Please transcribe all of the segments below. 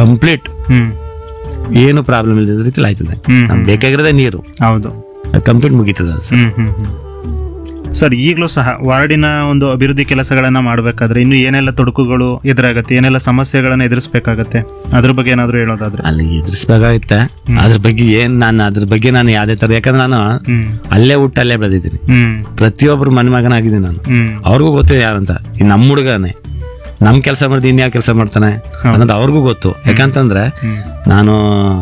Complete ಹ್ಮ್ ಏನು problem ಇಲ್ಲದ ರೀತಿಲಿ ಆಯ್ತದೆ ಹ್ಮ್. ನಮ್ಗೆ ಬೇಕಾಗಿರೋದೇ ನೀರು ಹೌದು ಅದು ಕಂಪ್ಲೀಟ್ ಮುಗೀತದೆ ಅದು ಸರ್ ಹ್ಮ್ ಹ್ಮ್ ಹ್ಮ್ ಸರ್ ಈಗಲೂ ಸಹ ವಾರ್ಡಿನ ಒಂದು ಅಭಿವೃದ್ಧಿ ಕೆಲಸಗಳನ್ನ ಮಾಡಬೇಕಾದ್ರೆ ಇನ್ನು ಏನೆಲ್ಲ ತೊಡಕುಗಳು ಎದುರಾಗತ್ತೆ ಏನೆಲ್ಲ ಸಮಸ್ಯೆಗಳನ್ನ ಎದುರಿಸಬೇಕಾಗತ್ತೆ ಅದ್ರ ಬಗ್ಗೆ ಏನಾದ್ರು ಹೇಳೋದಾದ್ರೆ ಅಲ್ಲಿ ಎದುರಿಸ್ಬೇಕಾಗುತ್ತೆ ಅದ್ರ ಬಗ್ಗೆ ಏನ್ ನಾನು ಅದ್ರ ಬಗ್ಗೆ ನಾನು ಯಾವ್ದೇ ತರ ಯಾಕಂದ್ರೆ ನಾನು ಹ್ಮ್ ಅಲ್ಲೇ ಹುಟ್ಟು ಅಲ್ಲೇ ಬೆಳೆದಿದ್ದೀನಿ ಹ್ಮ್ ಪ್ರತಿಯೊಬ್ಬರು ಮನೆ ಮಗನಾಗಿದ್ದೀನಿ ನಾನು ಹ್ಮ್ ಅವ್ರಿಗೂ ಗೊತ್ತು ಯಾರಂತ ಈ ನಮ್ಮ ಹುಡುಗನೇ ನಮ್ ಕೆಲಸ ಮಾಡಿದ್ ಇನ್ಯಾವ ಕೆಲಸ ಮಾಡ್ತಾನೆ ಅನ್ನೋದು ಅವ್ರಿಗೂ ಗೊತ್ತು ಯಾಕಂತಂದ್ರೆ ಹ್ಮ್ ನಾನು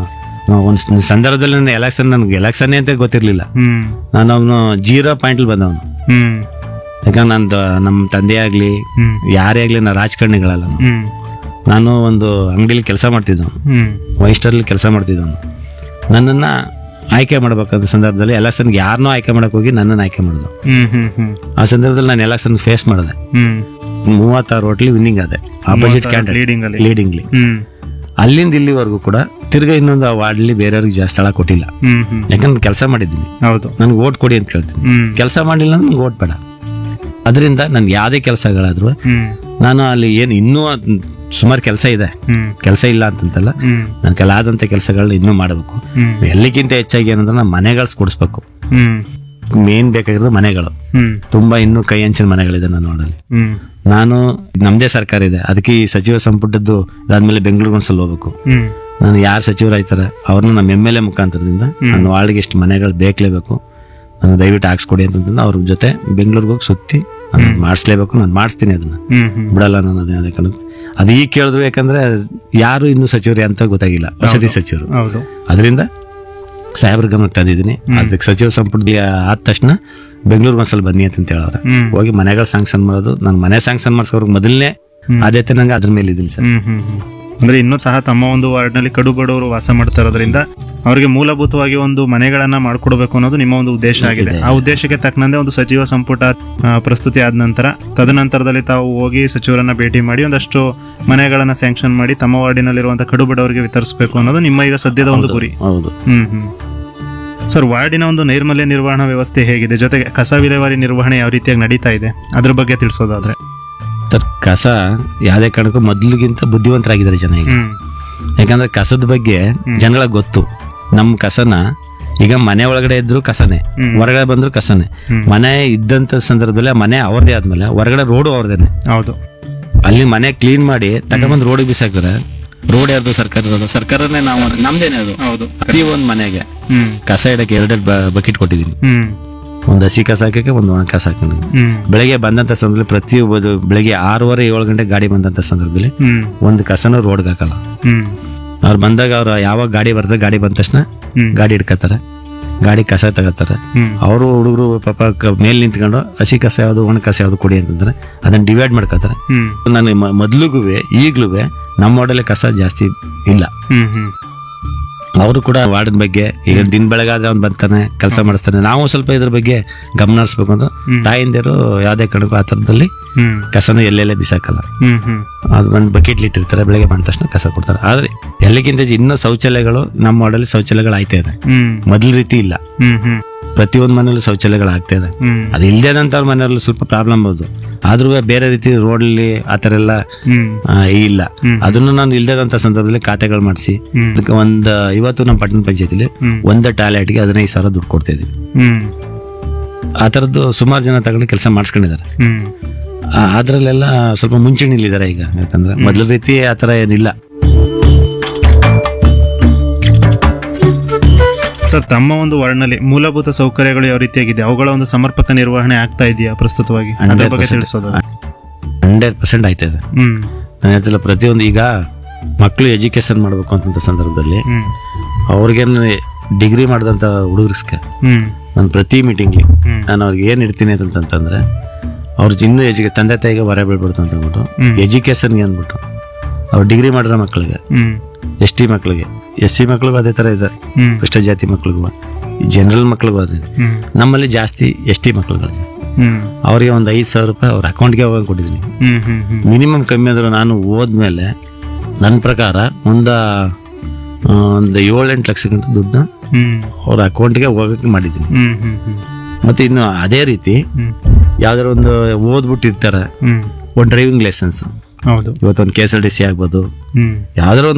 ಒಂದು ಸಂದರ್ಭದಲ್ಲಿ ನನ್ನ ಎಲೆಕ್ಷನ್ ನನ್ಗೆ ಎಲೆಕ್ಷನ್ನೇ ಅಂತ ಗೊತ್ತಿರ್ಲಿಲ್ಲ ಹ್ಮ್ ನಾನು ಅವನು ಜೀರೋ ಪಾಯಿಂಟ್ ಬಂದವನು ಹ್ಮ್ ಯಾಕಂದ್ರೆ ನಂದು ನಮ್ಮ ತಂದೆ ಆಗ್ಲಿ ಹ್ಮ್ ಯಾರೇ ಆಗ್ಲಿ ನಾನು ರಾಜಕಾರಣಿಗಳಲ್ಲ ನಾನು. ಹ್ಮ್ ನಾನು ಒಂದು ಅಂಗಡಿಲಿ ಕೆಲಸ ಮಾಡ್ತಿದ್ದವನು ಹ್ಮ್ ವೈಸ್ಟರ್ಲಿ ಕೆಲಸ ಮಾಡ್ತಿದ್ದವನು ನನ್ನನ್ನ ಆಯ್ಕೆ ಮಾಡ್ಬೇಕಾದ ಸಂದರ್ಭದಲ್ಲಿ ಎಲೆಕ್ಷನ್ಗೆ ಯಾರನ್ನೂ ಆಯ್ಕೆ ಮಾಡಕ್ ಹೋಗಿ ನನ್ನನ್ನು ಆಯ್ಕೆ ಮಾಡಿದ್ರು ಹ್ಮ್ ಹ್ಮ್ ಹ್ಮ್ ಆ ಸಂದರ್ಭದಲ್ಲಿ ನಾನು ಎಲೆಕ್ಷನ್ ಫೇಸ್ ಮಾಡಿದೆ ಹ್ಮ್ ಮೂವತ್ತಾರು ಹೋಟ್ಲಿ ವಿನ್ನಿಂಗ್ ಆದೆ ಆಪೋಸಿಟ್ ಕ್ಯಾಂಡಿಡೇಟ್ ಲೀಡಿಂಗ್ ಅಲ್ಲಿ ಲೀಡಿಂಗ್ಲಿ ಹ್ಮ್ ಅಲ್ಲಿಂದ ಇಲ್ಲಿವರೆಗೂ ಕೂಡ ತಿರ್ಗಾ ಇನ್ನೊಂದು ಆ ವಾರ್ಡ್ಲಿ ಬೇರೆಯವ್ರಿಗೆ ಜಾಸ್ತಿ ಸ್ಥಳ ಕೊಟ್ಟಿಲ್ಲ ಹ್ಮ್ ಹ್ಮ್ ಯಾಕಂದ್ರೆ ಕೆಲಸ ಮಾಡಿದ್ದೀನಿ ಹೌದು ನನ್ಗೆ ಓಟ್ ಕೊಡಿ ಅಂತ ಕೇಳ್ತೀನಿ ಹ್ಮ್ ಕೆಲಸ ಮಾಡಿಲ್ಲ ಅಂದ್ರೆ ನಂಗೆ ಓಟ್ ಬೇಡ ಅದರಿಂದ ನನ್ಗೆ ಯಾವುದೇ ಕೆಲಸಗಳಾದ್ರೂ ಹ್ಮ್ ನಾನು ಅಲ್ಲಿ ಏನು ಇನ್ನೂ ಸುಮಾರು ಕೆಲಸ ಇದೆ ಹ್ಮ್ ಕೆಲಸ ಇಲ್ಲ ಅಂತಂತಲ್ಲ ಹ್ಮ್ ನನ್ನ ಕಲಾದಂಥ ಕೆಲಸಗಳನ್ನ ಇನ್ನೂ ಮಾಡಬೇಕು ಹ್ಮ್ ಎಲ್ಲಕ್ಕಿಂತ ಹೆಚ್ಚಾಗಿ ಏನಂದ್ರೆ ನಾನು ಮನೆಗಳು ಕೊಡಿಸ್ಬೇಕು ಹ್ಮ್ ಮೇನ್ ಬೇಕಾಗಿರೋದು ಮನೆಗಳು ಹ್ಮ್ ತುಂಬಾ ಇನ್ನೂ ಕೈ ಹಂಚಿನ ಮನೆಗಳಿದೆ ನನ್ನ ನೋಡಲ್ಲಿ ಹ್ಮ್ ನಾನು ನಮ್ದೇ ಸರ್ಕಾರ ಇದೆ ಅದಕ್ಕೆ ಈ ಸಚಿವ ಸಂಪುಟದ್ದು ಅದಾದ್ಮೇಲೆ ಬೆಂಗಳೂರಿಗೆ ಒಂದ್ಸಲ ಹೋಗ್ಬೇಕು ಹ್ಮ್ ನಾನು ಯಾರು ಸಚಿವರಾಯ್ತಾರೆ ಅವ್ರನ್ನ ನಮ್ಮ ಎಮ್ ಎಲ್ ಎ ಮುಖಾಂತರದಿಂದ ನನ್ನ ವಾರ್ಡ್ಗೆ ಎಷ್ಟು ಮನೆಗಳು ಬೇಕಲೇಬೇಕು ನಾನು ದಯವಿಟ್ಟು ಹಾಕ್ಸ್ಕೊಡಿ ಅಂತಂದ್ರೆ ಅವ್ರ ಜೊತೆ ಬೆಂಗಳೂರಿಗೆ ಹೋಗಿ ಸುತ್ತಿ ನಾನು ಮಾಡಿಸ್ಲೇಬೇಕು ನಾನು ಮಾಡಿಸ್ತೀನಿ ಅದನ್ನ ಹ್ಮ್ ಹ್ಮ್ ಬಿಡಲ್ಲ ನಾನು ಅದೇ ಅದೇ ಕಣಕ್ಕೆ ಅದು ಈಗ ಕೇಳಿದ್ರು ಯಾಕಂದ್ರೆ ಯಾರು ಇನ್ನೂ ಸಚಿವರು ಅಂತ ಗೊತ್ತಾಗಿಲ್ಲ ವಸತಿ ಸಚಿವರು ಹೌದು ಅದರಿಂದ ಸಾಹೇಬ್ರ ಗಮನಕ್ಕೆ ತಂದಿದ್ದೀನಿ ಅದಕ್ಕೆ ಸಚಿವ ಸಂಪುಟದಲ್ಲಿ ಆದ ತಕ್ಷಣ ಬೆಂಗಳೂರಿಗೆ ಒಂದ್ಸಲ ಬನ್ನಿ ಅಂತ ಹೇಳೋರೆ ಹ್ಮ್ ಹೋಗಿ ಮನೆಗಳು ಸ್ಯಾಂಕ್ಷನ್ ಮಾಡೋದು ನಾನು ಮನೆ ಸ್ಯಾಂಕ್ಷನ್ ಮಾಡಿಸೋರ್ಗೆ ಮೊದಲನೇ ಆದ್ಯತೆ ನಂಗೆ ಅದ್ರ ಮೇಲೆ ಇದ್ದೀನಿ ಸರ್ ಹ್ಮ್ ಹ್ಮ್ ಹ್ಮ್. ಅಂದ್ರೆ ಇನ್ನೂ ಸಹ ತಮ್ಮ ಒಂದು ವಾರ್ಡ್ನಲ್ಲಿ ಕಡು ಬಡವರು ವಾಸ ಮಾಡ್ತಾ ಇರೋದ್ರಿಂದ ಅವರಿಗೆ ಮೂಲಭೂತವಾಗಿ ಒಂದು ಮನೆಗಳನ್ನ ಮಾಡ್ಕೊಡ್ಬೇಕು ಅನ್ನೋದು ನಿಮ್ಮ ಒಂದು ಉದ್ದೇಶ ಆಗಿದೆ ಆ ಉದ್ದೇಶಕ್ಕೆ ತಕ್ಕನಂತೆ ಒಂದು ಸಚಿವ ಸಂಪುಟ ಆ, ಪ್ರಸ್ತುತಿ ಆದ ನಂತರ ತದನಂತರದಲ್ಲಿ ತಾವು ಹೋಗಿ ಸಚಿವರನ್ನ ಭೇಟಿ ಮಾಡಿ ಒಂದಷ್ಟು ಮನೆಗಳನ್ನ ಸ್ಯಾಂಕ್ಷನ್ ಮಾಡಿ ತಮ್ಮ ವಾರ್ಡಿನಲ್ಲಿರುವಂತಹ ಕಡು ಬಡವರಿಗೆ ವಿತರಿಸಬೇಕು ಅನ್ನೋದು ನಿಮ್ಮ ಈಗ ಸದ್ಯದ ಒಂದು ಗುರಿ ಹೌದು ಹ್ಮ್ ಹ್ಮ್ ಸರ್ ವಾರ್ಡಿನ ಒಂದು ನೈರ್ಮಲ್ಯ ನಿರ್ವಹಣಾ ವ್ಯವಸ್ಥೆ ಹೇಗಿದೆ ಜೊತೆಗೆ ಕಸ ವಿಲೇವಾರಿ ನಿರ್ವಹಣೆ ಯಾವ ರೀತಿಯಾಗಿ ನಡೀತಾ ಇದೆ ಅದ್ರ ಬಗ್ಗೆ ತಿಳಿಸೋದಾದ್ರೆ ಸರ್ ಕಸ ಯಾವುದೇ ಕಾರಣಕ್ಕೂ ಮೊದಲಿಗಿಂತ ಬುದ್ಧಿವಂತರಾಗಿದ್ದಾರೆ ಜನ ಈಗ ಹ್ಮ್ ಯಾಕಂದ್ರೆ ಕಸದ ಬಗ್ಗೆ ಜನಗಳಿಗೆ ಗೊತ್ತು ನಮ್ಮ ಕಸನ ಈಗ ಮನೆ ಒಳಗಡೆ ಇದ್ರು ಕಸನೇ ಹ್ಮ್. ಹೊರಗಡೆ ಬಂದ್ರು ಕಸನೇ ಹ್ಮ್. ಮನೆ ಇದ್ದಂತ ಸಂದರ್ಭದಲ್ಲಿ ಆ ಮನೆ ಅವ್ರದೇ ಆದ್ಮೇಲೆ ಹೊರಗಡೆ ರೋಡು ಅವ್ರದೇನೆ ಹೌದು ಅಲ್ಲಿ ಮನೆ ಕ್ಲೀನ್ ಮಾಡಿ ತಗೊಂಬಂದು ರೋಡಿಗೆ ಬಿಸಾಕಿದ್ರೆ ರೋಡ್ ಯಾರ್ದು ಸರ್ಕಾರ ಇರೋದು ಸರ್ಕಾರನೇ ನಾವು ನಮ್ದೇನೆ ಅದು ಹೌದು ಪ್ರತಿ ಒಂದು ಮನೆಗೆ ಹ್ಮ್ ಕಸ ಇಡಕ್ಕೆ ಎರಡೆರಡು ಬಕೆಟ್ ಕೊಟ್ಟಿದ್ದೀನಿ ಹ್ಮ್ ಒಂದು ಹಸಿ ಕಸ ಹಾಕಕ್ಕೆ ಒಂದು ಒಣ ಕಸ ಹಾಕೊಂಡಿದ್ದೀನಿ ಹ್ಮ್ ಬೆಳಗ್ಗೆ ಬಂದಂತ ಸಂದರ್ಭದಲ್ಲಿ ಪ್ರತಿಯೊಬ್ಬದು ಬೆಳಗ್ಗೆ ಆರೂವರೆ ಏಳು ಗಂಟೆ ಗಾಡಿ ಬಂದಂತ ಸಂದರ್ಭದಲ್ಲಿ ಹ್ಮ್ ಒಂದು ಕಸನ ರೋಡ್ಗೆ ಹಾಕಲ್ಲ ಹ್ಮ್ ಅವ್ರು ಬಂದಾಗ ಅವ್ರು ಯಾವಾಗ ಗಾಡಿ ಬರ್ತದೆ ಗಾಡಿ ಬಂದ ತಕ್ಷಣ ಹ್ಮ್ ಗಾಡಿ ಹಿಡ್ಕತಾರೆ ಗಾಡಿ ಕಸ ತಗೋತಾರೆ ಹ್ಮ್ ಅವರು ಹುಡುಗರು ಪಾಪ ಕ- ಮೇಲ್ ನಿಂತ್ಕೊಂಡು ಹಸಿ ಕಸ ಯಾವುದು ಒಣ ಕಸ ಯಾವುದು ಕೊಡಿ ಅಂತಂದ್ರೆ ಅದನ್ನ ಡಿವೈಡ್ ಮಾಡ್ಕೋತಾರೆ ಹ್ಮ್ ನಾನು ಮೊದಲಿಗೂ ಈಗ್ಲೂ ನಮ್ಮ ಮಾಡಲೇ ಕಸ ಜಾಸ್ತಿ ಇಲ್ಲ ಹ್ಮ್ ಹ್ಮ್ ಅವರು ಕೂಡ ವಾರ್ಡನ್ ಬಗ್ಗೆ ಈಗ ದಿನ ಬೆಳಗಾದ್ರೆ ಅವ್ನು ಬರ್ತಾನೆ ಕೆಲಸ ಮಾಡಿಸ್ತಾನೆ ನಾವು ಸ್ವಲ್ಪ ಇದ್ರ ಬಗ್ಗೆ ಗಮನ ಹರಿಸ್ಬೇಕು ಅಂದ್ರೆ ಹ್ಮ್. ತಾಯಿಂದಿರು ಯಾವುದೇ ಕಾರಣಕ್ಕೂ ಆ ಥರದಲ್ಲಿ ಹ್ಮ್ ಕಸನ ಎಲ್ಲೆಲ್ಲೇ ಬಿಸಾಕಲ್ಲ ಹ್ಮ್ ಹ್ಮ್ ಅದು ಒಂದು ಬಕೆಟ್ ಇಟ್ಟಿರ್ತಾರೆ ಬೆಳಗ್ಗೆ ಬಂದ ತಕ್ಷಣ ಕಸ ಕೊಡ್ತಾರೆ ಆದ್ರೆ ಎಲ್ಲಕ್ಕಿಂತ ಹೆಚ್ಚು ಇನ್ನೂ ಶೌಚಾಲಯಗಳು ನಮ್ಮ ವಾರ್ಡಲ್ಲಿ ಶೌಚಾಲಯಗಳು ಆಯ್ತಾ ಇದೆ ಹ್ಮ್ ಮೊದಲ ರೀತಿ ಇಲ್ಲ ಹ್ಮ್ ಹ್ಮ್ ಪ್ರತಿಯೊಂದು ಮನೇಲಿ ಶೌಚಾಲಯಗಳು ಆಗ್ತಾ ಇದೆ ಹ್ಮ್ ಅದು ಇಲ್ಲದೇದಂತ ಮನೆಯಲ್ಲಿ ಸ್ವಲ್ಪ ಪ್ರಾಬ್ಲಮ್ ಹೌದು ಆದ್ರೂ ಬೇರೆ ರೀತಿ ರೋಡಲ್ಲಿ ಆ ಥರ ಎಲ್ಲ ಹ್ಮ್ ಆ, ಇಲ್ಲ ಹ್ಮ್. ಅದನ್ನು ನಾನು ಇಲ್ದೇದಂತ ಸಂದರ್ಭದಲ್ಲಿ ಖಾತೆಗಳು ಮಾಡಿಸಿ ಹ್ಮ್ ಅದಕ್ಕೆ ಒಂದು ಇವತ್ತು ನಮ್ಮ ಪಟ್ಟಣ ಪಂಚಾಯತಿಲಿ ಹ್ಮ್ ಒಂದು ಟಾಯ್ಲೆಟ್ಗೆ ಹದಿನೈದು ಸಾವಿರ ದುಡ್ಡು ಕೊಡ್ತಾ ಇದೀವಿ ಹ್ಮ್ ಆ ಥರದ್ದು ಸುಮಾರು ಜನ ತಗೊಂಡು ಕೆಲಸ ಮಾಡಿಸ್ಕೊಂಡಿದ್ದಾರೆ ಹ್ಮ್ ಆ- ಅದ್ರಲ್ಲೆಲ್ಲ ಸ್ವಲ್ಪ ಮುಂಚೂಣಿಲಿದ್ದಾರೆ ಈಗ ಯಾಕಂದ್ರೆ ಮೊದಲ ರೀತಿ ಆ ಥರ ಏನಿಲ್ಲ ಸರ್ ತಮ್ಮ ಒಂದು ವಾರ್ಡ್ನಲ್ಲಿ ಮೂಲಭೂತ ಸೌಕರ್ಯಗಳು ಯಾವ ರೀತಿಯಾಗಿದೆ ಅವುಗಳ ಒಂದು ಸಮರ್ಪಕ ನಿರ್ವಹಣೆ ಆಗ್ತಾ ಇದೆಯಾ ಪ್ರಸ್ತುತವಾಗಿ ಅದ್ರ ಬಗ್ಗೆ ತಿಳಿಸೋದು ಹಂಡ್ರೆಡ್ ಪರ್ಸೆಂಟ್ ಆಯ್ತದೆ ಹ್ಮ್ ನಾನು ಹೇಳ್ತಿಲ್ಲ ಪ್ರತಿಯೊಂದು ಈಗ ಮಕ್ಕಳು ಎಜುಕೇಶನ್ ಮಾಡಬೇಕು ಅಂತಂತ ಸಂದರ್ಭದಲ್ಲಿ ಹ್ಮ್ ಅವ್ರಿಗೇನು ಡಿಗ್ರಿ ಮಾಡಿದಂಥ ಹುಡುಗರಿಗೆ ಹ್ಮ್ ನಾನು ಪ್ರತಿ ಮೀಟಿಂಗ್ಲಿ ಹ್ಮ್ ನಾನು ಅವ್ರಿಗೆ ಏನು ಇಡ್ತೀನಿ ಅಂತಂತಂದ್ರೆ ಅವ್ರು ಇನ್ನೂ ಎಜುಕೇ ತಂದೆ ತಾಯಿಗೆ ಹೊರ ಬೀಳ್ಬಿಡ್ತು ಅಂತ ಅಂದ್ಬಿಟ್ಟು ಹ್ಮ್. ಎಜುಕೇಶನ್ಗೆ ಅಂದ್ಬಿಟ್ಟು ಅವ್ರು ಡಿಗ್ರಿ ಮಾಡಿರೋ ಮಕ್ಕಳಿಗೆ ಹ್ಮ್ ಎಸ್ ಟಿ ಮಕ್ಕಳಿಗೆ ಎಸ್ ಸಿ ಮಕ್ಳಿಗೂ ಅದೇ ಥರ ಇದೆ ಹ್ಮ್ ಕಷ್ಟ ಜಾತಿ ಮಕ್ಳಿಗೂ ಜನರಲ್ ಮಕ್ಳಿಗೂ ಅದೇ ಹ್ಮ್ ನಮ್ಮಲ್ಲಿ ಜಾಸ್ತಿ ಎಸ್ ಟಿ ಮಕ್ಳುಗಳು ಜಾಸ್ತಿ ಹ್ಮ್ ಅವರಿಗೆ ಒಂದು ಐದು ಸಾವಿರ ರೂಪಾಯಿ ಅವ್ರ ಅಕೌಂಟ್ಗೆ ಹೋಗಂಗೆ ಕೊಟ್ಟಿದ್ದೀನಿ ಹ್ಮ್ ಹ್ಮ್ ಹ್ಮ್ ಮಿನಿಮಮ್ ಕಮ್ಮಿ ಅಂದ್ರೆ ನಾನು ಹೋದ್ಮೇಲೆ ನನ್ನ ಪ್ರಕಾರ ಒಂದು ಆ, ಒಂದು ಏಳೆಂಟು ಲಕ್ಷ ಗಂಟೆ ದುಡ್ಡನ್ನ ಹ್ಮ್ ಅವ್ರ ಅಕೌಂಟ್ಗೆ ಹೋಗಕ್ಕೆ ಮಾಡಿದ್ದೀನಿ ಹ್ಮ್ ಹ್ಮ್ ಹ್ಮ್ ಮತ್ತೆ ಇನ್ನು ಅದೇ ರೀತಿ ಹ್ಮ್ ಯಾವ್ದಾರ ಒಂದು ಓದ್ಬಿಟ್ಟಿರ್ತಾರೆ ಹ್ಮ್ ಒಂದು ಡ್ರೈವಿಂಗ್ ಲೈಸೆನ್ಸ್ ಹೌದು ಇವತ್ತೊಂದು K S R T C ಆಗ್ಬೋದು ಹ್ಮ್ ಯಾವ್ದಾರ ಒಂದು